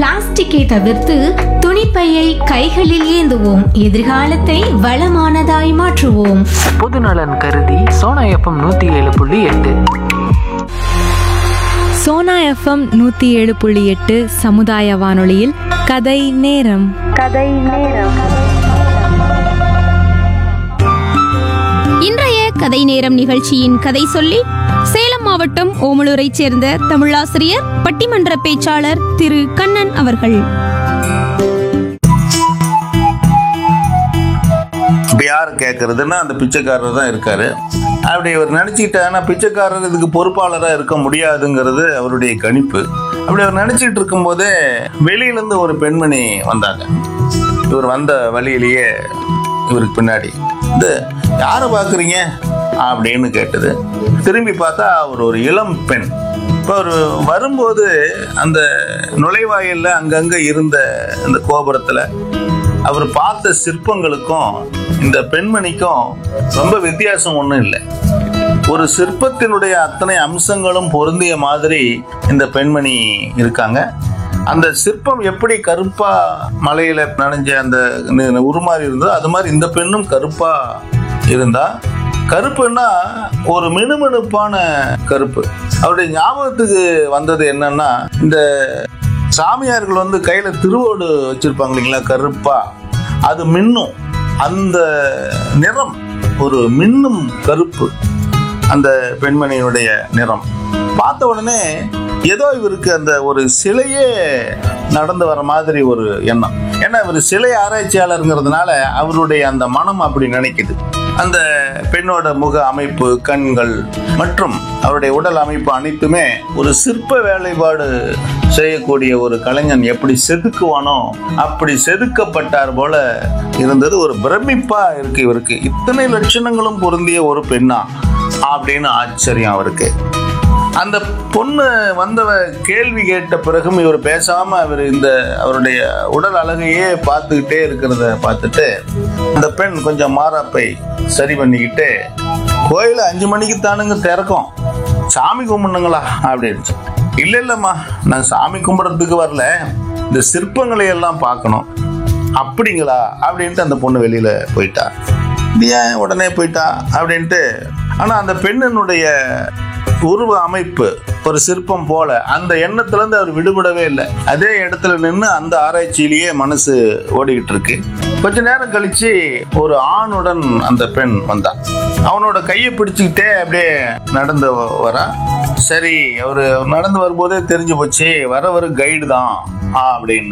பிளாஸ்டிக்கை தவிர்த்து துணிப்பையை கைகளில் ஏந்துவோம் எதிர்காலத்தை வளமானதாய் மாற்றுவோம் பொதுநலன் கருதி சோனா எஃப்எம் நூற்றி ஏழு புள்ளி எட்டு சோனா எஃப்எம் நூற்றி ஏழு புள்ளி எட்டு சமுதாய வானொலியில் கதை நேரம் இன்றைய கதை நேரம் நிகழ்ச்சியின் கதை சொல்லி சேலம் மாவட்டம் ஓமலூரைச் சேர்ந்த தமிழாசிரியர் பட்டிமன்ற பேச்சாளர் திரு கண்ணன் அவர்கள் இப்போ யார் கேட்கறதுன்னா அந்த பிச்சைக்காரர் தான் இருக்காரு அப்படி அவர் நினச்சிக்கிட்டாருன்னா பிச்சைக்காரர் இதுக்கு பொறுப்பாளராக இருக்க முடியாதுங்கிறது அவருடைய கணிப்பு அப்படி அவர் நினச்சிட்டு இருக்கும்போதே வெளியிலேருந்து ஒரு பெண்மணி வந்தாங்க இவர் வந்த வழியிலேயே இவருக்கு பின்னாடி இது யாரை பார்க்குறீங்க அப்படின்னு கேட்டது திரும்பி பார்த்தா அவர் ஒரு இளம் பெண் இப்போ அவர் வரும்போது அந்த நுழைவாயில்ல அங்கங்கே இருந்த அந்த கோபுரத்தில் அவர் பார்த்த சிற்பங்களுக்கும் இந்த பெண்மணிக்கும் ரொம்ப வித்தியாசம் ஒன்றும் இல்லை ஒரு சிற்பத்தினுடைய அத்தனை அம்சங்களும் பொருந்திய மாதிரி இந்த பெண்மணி இருக்காங்க அந்த சிற்பம் எப்படி கருப்பா மலையில நனைஞ்ச அந்த நி- உருமாறி இருந்ததோ அது மாதிரி இந்த பெண்ணும் கருப்பா இருந்தா கருப்புன்னா ஒரு மினுமினுப்பான கருப்பு அவருடைய ஞாபகத்துக்கு வந்தது என்னன்னா இந்த சாமியார்கள் வந்து கையில திருவோடு வச்சிருப்பாங்க இல்லைங்களா கருப்பா அது மின்னும் அந்த நிறம் ஒரு மின்னும் கருப்பு அந்த பெண்மணியினுடைய நிறம் பார்த்த உடனே ஏதோ இவருக்கு அந்த ஒரு சிலையே நடந்து வர மாதிரி ஒரு எண்ணம் ஏன்னா இவர் சிலை ஆராய்ச்சியாளருங்கிறதுனால அவருடைய அந்த மனம் அப்படி நினைக்குது அந்த பெண்ணோட முக அமைப்பு கண்கள் மற்றும் அவருடைய உடல் அமைப்பு அனைத்துமே ஒரு சிற்ப வேலைப்பாடு செய்யக்கூடிய ஒரு கலைஞன் எப்படி செதுக்குவானோ அப்படி செதுக்கப்பட்டார் போல இருந்தது ஒரு பிரமிப்பா இருக்கு இவருக்கு இத்தனை லட்சணங்களும் பொருந்திய ஒரு பெண்ணா அப்படின்னு ஆச்சரியம் அவருக்கு அந்த பொண்ணு வந்தவ கேள்வி கேட்ட பிறகும் இவர் பேசாம அவர் இந்த அவருடைய உடல் அழகையே பார்த்துக்கிட்டே இருக்கிறத பார்த்துட்டு அந்த பெண் கொஞ்சம் மாறாப்பை சரி பண்ணிக்கிட்டு கோயில அஞ்சு மணிக்கு தானுங்க திறக்கும் சாமி கும்பிடுங்களா அப்படின்னு இல்ல இல்லம்மா நான் சாமி கும்பிடுறதுக்கு வரல இந்த சிற்பங்களை எல்லாம் பார்க்கணும் அப்படிங்களா அப்படின்ட்டு அந்த பொண்ணு வெளியில போயிட்டா இது ஏன் உடனே போயிட்டா அப்படின்ட்டு ஆனா அந்த பெண்ணினுடைய உருவ அமைப்பு ஒரு சிற்பம் போல அந்த எண்ணத்துல இருந்து அவர் விடுபடவே இல்லை அதே இடத்துல நின்று அந்த ஆராய்ச்சியிலேயே மனசு ஓடிக்கிட்டு இருக்கு கொஞ்ச நேரம் கழிச்சு ஒரு ஆணுடன் அந்த பெண் வந்தான் அவனோட கையை பிடிச்சுக்கிட்டே அப்படியே நடந்து வ- வரா சரி அவரு நடந்து வரும்போதே தெரிஞ்சு போச்சு வரவர் கைடு தான் அப்படின்னு